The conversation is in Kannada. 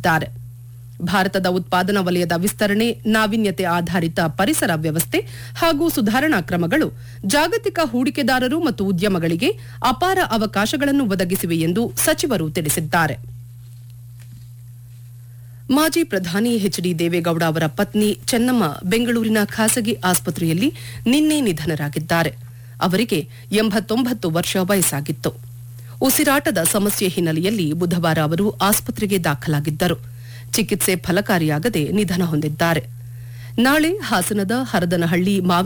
ಹೇಳಿದ್ದಾರೆ ಭಾರತದ ಉತ್ಪಾದನಾ ವಲಯದ ವಿಸ್ತರಣೆ ನಾವೀನ್ಯತೆ ಆಧಾರಿತ ಪರಿಸರ ವ್ಯವಸ್ಥೆ ಹಾಗೂ ಸುಧಾರಣಾ ಕ್ರಮಗಳು ಜಾಗತಿಕ ಹೂಡಿಕೆದಾರರು ಮತ್ತು ಉದ್ಯಮಗಳಿಗೆ ಅಪಾರ ಅವಕಾಶಗಳನ್ನು ಒದಗಿಸಿವೆ ಎಂದು ಸಚಿವರು ತಿಳಿಸಿದ್ದಾರೆ ಮಾಜಿ ಪ್ರಧಾನಿ ಎಚ್ ಡಿ ದೇವೇಗೌಡ ಅವರ ಪತ್ನಿ ಚೆನ್ನಮ್ಮ ಬೆಂಗಳೂರಿನ ಖಾಸಗಿ ಆಸ್ಪತ್ರೆಯಲ್ಲಿ ನಿನ್ನೆ ನಿಧನರಾಗಿದ್ದಾರೆ ಅವರಿಗೆ ಎಂಬತ್ತೊಂಬತ್ತು ವರ್ಷ ವಯಸ್ಸಾಗಿತ್ತು ಉಸಿರಾಟದ ಸಮಸ್ಯೆ ಹಿನ್ನೆಲೆಯಲ್ಲಿ ಬುಧವಾರ ಅವರು ಆಸ್ಪತ್ರೆಗೆ ದಾಖಲಾಗಿದ್ದರು ಚಿಕಿತ್ಸೆ ಫಲಕಾರಿಯಾಗದೆ ನಿಧನ ಹೊಂದಿದ್ದಾರೆ ನಾಳೆ ಹಾಸನದ ಹರದನಹಳ್ಳಿ ಮಾವಿ